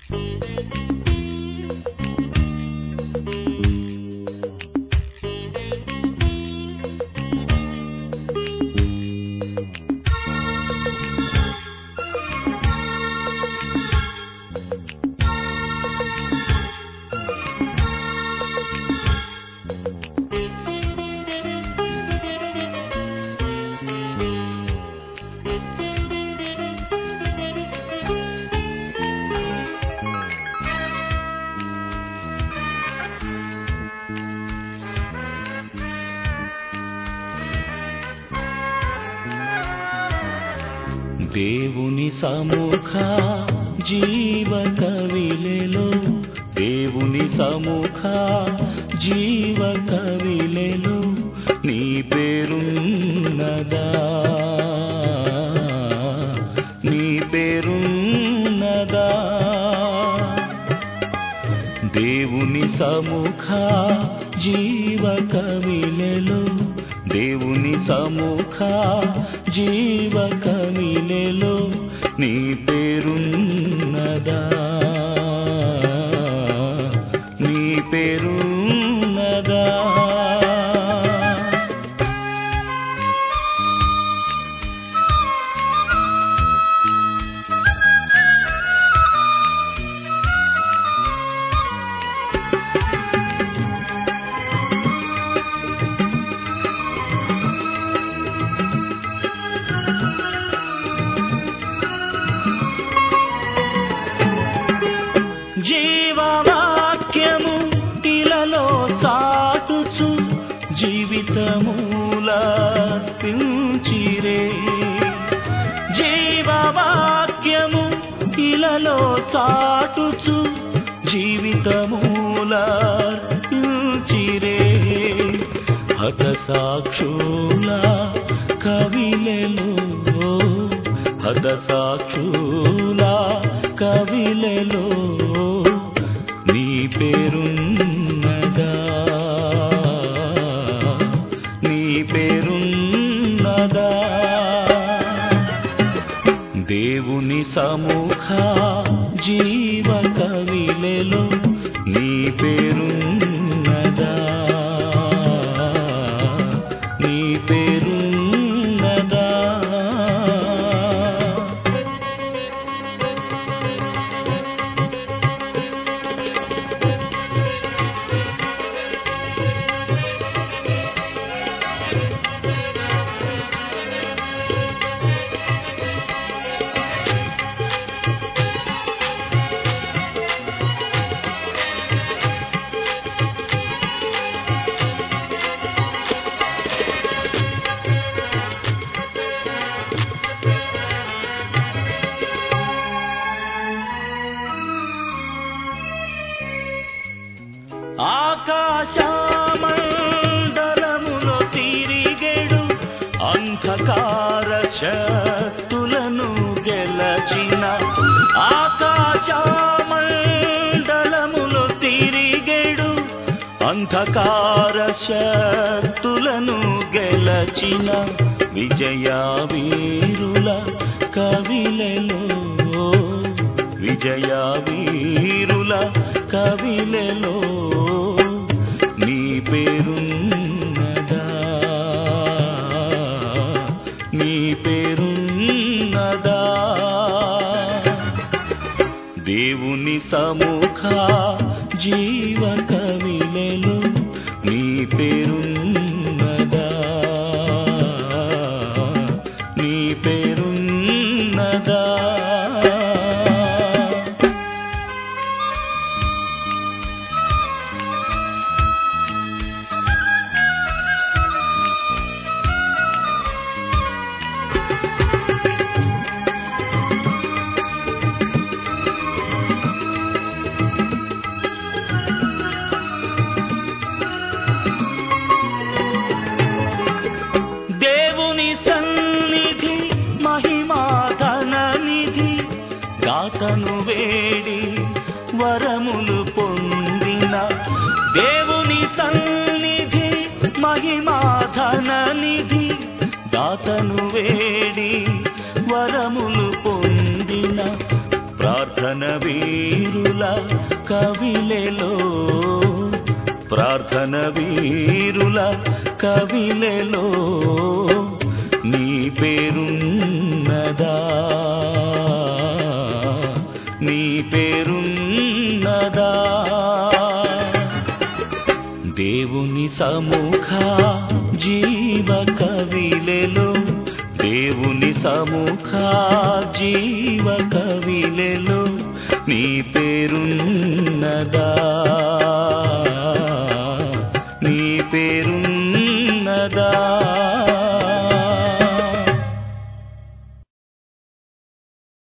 దేవుని సముఖ జీవ కవిలెలో దేవుని సముఖ జీవ కవిలెలో నీ పేరున్నదా నీ పేరున్నదా దేవుని సముఖ జీవ కవిలెలో దేవుని సముఖ జీవ కవిలెలో నీ పేరున్నదా నీ పేరున్నదా జీవవాక్యము ఇలలో చాటుచు జీవితమూలర్పించిరే జీవవాక్యము ఇలలో చాటుచు జీవితమూలర్పించిరే హత సాక్షుల కవిలెలో హత సాక్షుల కవిలెలో నీ పేరున్నదా నీ పేరున్నదా దేవుని సముఖ జీవ కవిలెలో నీ పేరున్నదా నీ పేరున్నదా ఆకాశమండలములో తిరిగెడు అంధకార శక్తులను గెలచిన ఆకాశమండలములో తిరిగెడు అంధకార శక్తులను గెలచిన విజయ వీరుల కవిలలో విజయ వీరుల కవిలలో నీ పేరున్నదా నీ పేరున్నదా దేవుని సముఖ జీవ కవిలలో నీ పేరున్నదా నీ పేరున్నదా దేవుని సన్నిధి మహిమా ధన నిధి దాతను వేడి వరములు పొందిన దేవుని సన్నిధి మహిమా ధన నిధి దాతను వేడి వరములు పొందిన ప్రార్థన ప్రార్థన వీరుల కవిలెలో ప్రార్థన వీరుల కవిలెలో నీ పేరున్నదా నీ పేరున్నదా దేవుని సముఖ జీవ కవిలెలో దేవుని సముఖ జీవ కవిలెలో నీ పేరున్నదా